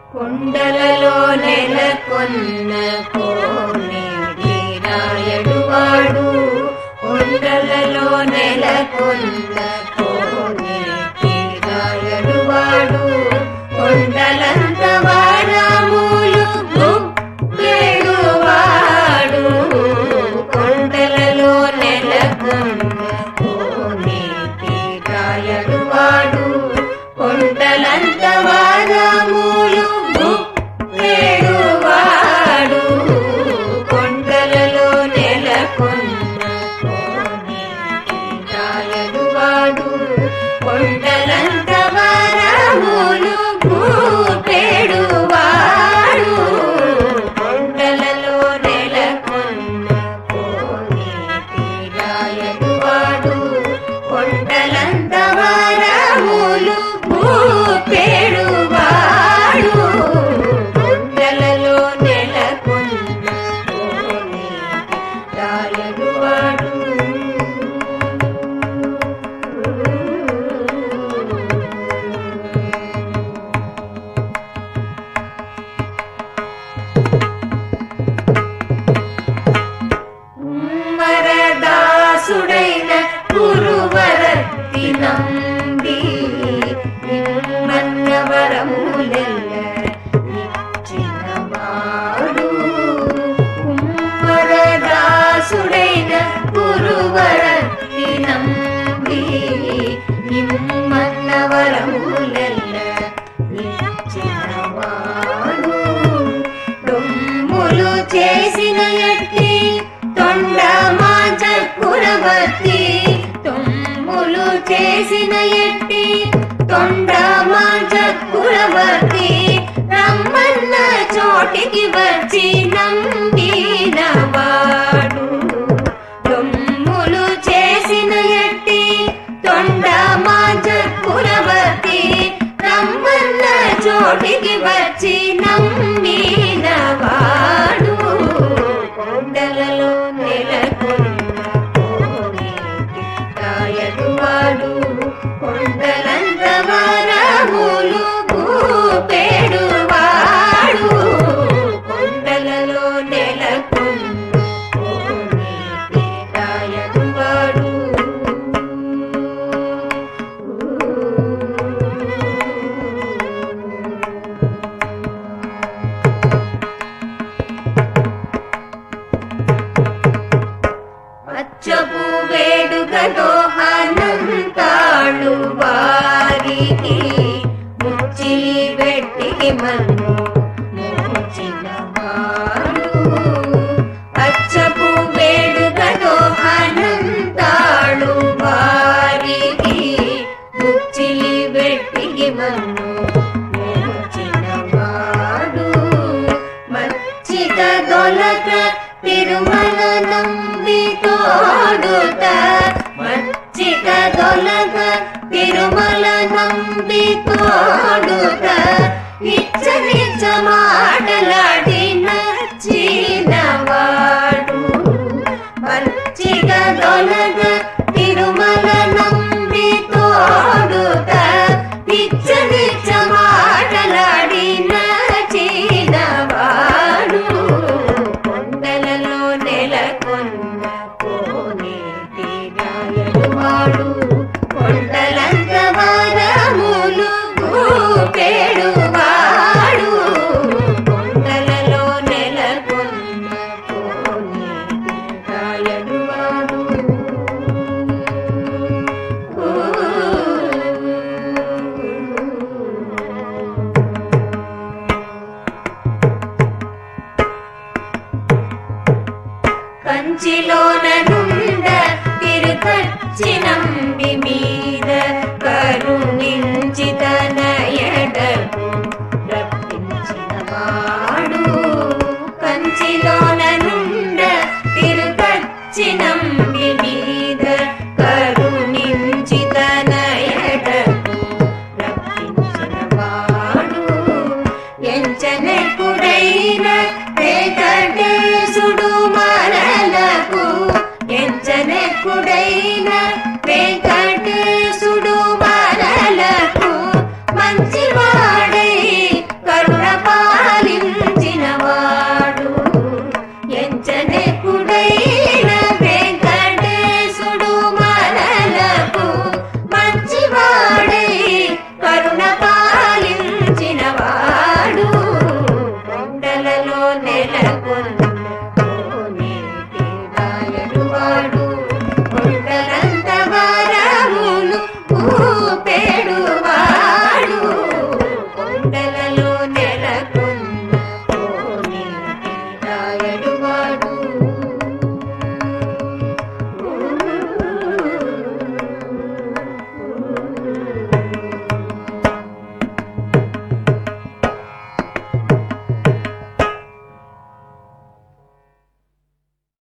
కొండలలో నెలకొన్న కోనేటి రాయడు వాడు కొండలలో నెలకొన్న కోనేటి రాయడు వాడు కొండలంత వారములు గుప్పెడు వాడు కొండలలో నెలకొన్న కోనేటి రాయడు వాడు కొండలంత వారములు గుప్పెడు వాడు కొండలలో నెలకొన్న కోనేటి రాయడు వాడు కొండలంత వారములు గుప్పెడు వాడు కొండలలో నెలకొన్న కోనేటి రాయడు వాడు కొండలంత వారములు భూపేడు వాడు కొండలలో నెలకొన్న కోనేటి రాయడు వాడు ఉమ్మరదాసుడైన గురువరత్తి నంబి నిమ్మన్నవరములెల్ల నిచ్చినవాడు ఉమ్మరదాసుడైన గురువరత్తి నంబి నిమ్మన్నవరములెల్ల నిచ్చినవాడు దొమ్ములు చేసిన ఎట్టి తొండ మాంచ కురవతి తొమ్ములు చేసిన ఎట్టి తొండ మాంచ కురవతి రమ్మన్న చోటికి వచ్చి నంబిన వాడు దొమ్ములు చేసిన ఎట్టి తొండ మాంచ కురవతి రమ్మన్న చోటికి వచ్చి నమ్మిన వాడు కొండలలో నెలకొన్న కోనేటి రాయడు వాడు కొండలంత వరములు భూపేడు వాడు కొండలలో నెలకొన్న కోనేటి రాయడు వాడు అచ్చపు వేడుకతో అనంతాళ్ళు వారికి ముచ్చిలి వెట్టికి మన్ను మోచిన వాడు అచ్చపు వేడుకతో అనంతాళ్ళు వారికి ముచ్చిలి వెట్టికి మన్ను మోచిన వాడు మచ్చిక దొలక తిరుమల నంబి తోడుత మచ్చిక దొలక తిరుమల నంబి తోడుత నిచ్చ నిచ్చ మాటలాడి నచ్చిన వాడు మచ్చిక దొలక తిరుమల నంబి తోడుత నిచ్చ నిచ్చ మాటలాడి